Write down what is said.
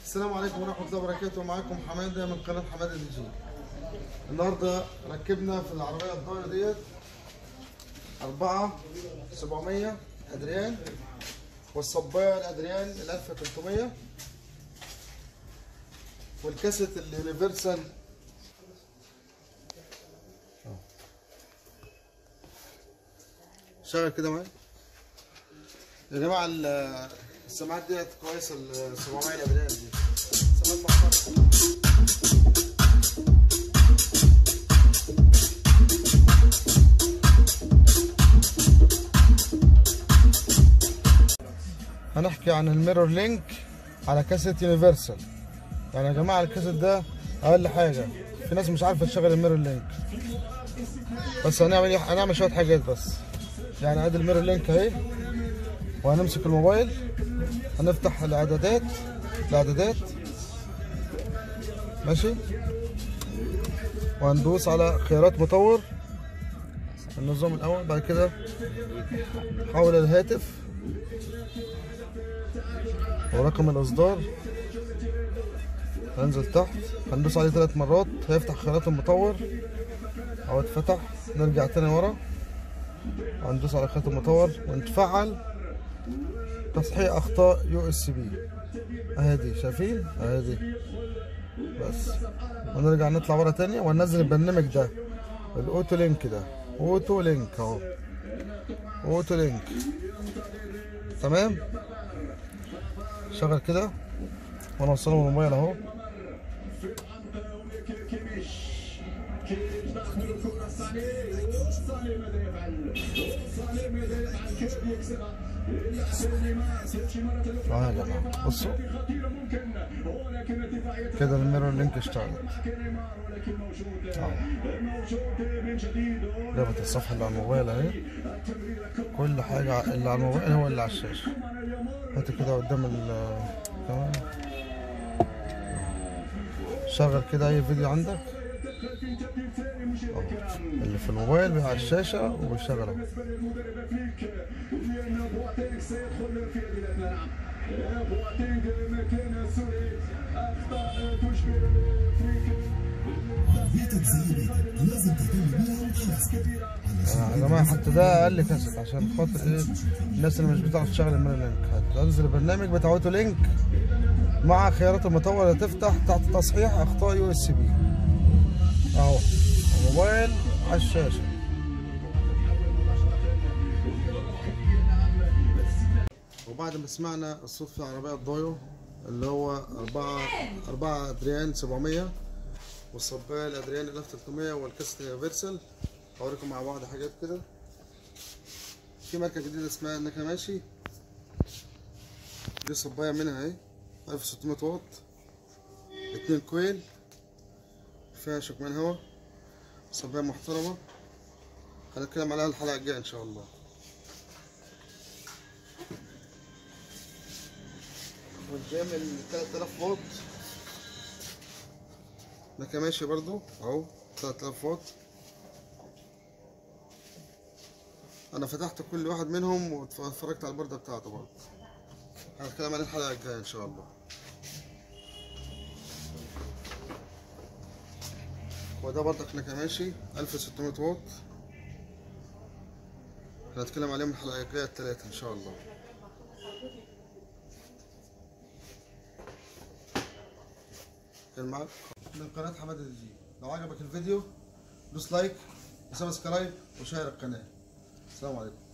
السلام عليكم ورحمة الله وبركاته معاكم حمادة من قناة حمادة دي جي النهاردة ركبنا في العربية الضايعة ديت أربعة سبعمية أدريان والصباية الأدريان الألف تلتمية والكاسيت اليونيفرسال شغل كده معايا يا جماعة ال- السماعات ديت كويسة ال 700 الأدريان دي سماعات محترمة هنحكي عن الميرور لينك على كاسيت يونيفرسال يعني يا جماعة الكاسيت ده أقل حاجة في ناس مش عارفة تشغل الميرور لينك بس هنعمل ايه هنعمل شوية حاجات بس يعني ادي الميرور لينك اهي وهنمسك الموبايل هنفتح الاعدادات الاعدادات ماشي وهندوس على خيارات مطور النظام الاول بعد كده حول الهاتف ورقم الاصدار هننزل تحت هندوس عليه ثلاث مرات هيفتح خيارات المطور اهو اتفتح نرجع تاني ورا هندوس على خيط المطور ونتفعل تصحيح اخطاء يو اس بي اهي دي شايفين اهي دي بس ونرجع نطلع ورا تاني وننزل البرنامج ده الاوتو لينك ده اوتو لينك اهو اوتو لينك تمام شغل كده ونوصله الموبايل اهو اه يا جماعه بصوا كده الميرور لينك اشتغلت اه جابت الصفحه اللي على الموبايل اهي كل حاجه اللي على الموبايل هو اللي على الشاشه هات كده قدام ال تمام شغل كده اي فيديو عندك أهو. اللي في الموبايل بيبقى على الشاشة وبيشتغل اهو عربيتك زي بيتك لازم تهتم بيها وتحافظ على يا جماعة حتى ده أقل كاسيت عشان خاطر إيه الناس اللي مش بتعرف تشغل الميرور لينك هتنزل البرنامج بتاع اوتو لينك مع خيارات المطور هتفتح تحت تصحيح أخطاء يو اس بي أهو الموبايل على الشاشة وبعد ما سمعنا الصوت في العربية الضايو اللي هو أربعة أربعة أدريان سبعمية والصباية الأدريان ال 1300 والكاسيت اليونيفرسال هوريكم مع بعض حاجات كده في ماركة جديدة اسمها ناكاماشي دي صباية منها اهي 1600 واط اتنين كويل فيها شكمان هوا صباية محترمة هنتكلم عليها الحلقة الجاية ان شاء الله والجامل 3000 واط ناكاماشي برضو اهو 3000 واط انا فتحت كل واحد منهم واتفرجت على البوردة بتاعته برضه هنتكلم عن الحلقة الجاية ان شاء الله وده برضك ناكاماشي 1600 واط هنتكلم عليهم الحلقة الجاية التلاتة ان شاء الله كان معاك من قناة حمادة الجي لو عجبك الفيديو دوس لايك وسبسكرايب وشير القناة السلام عليكم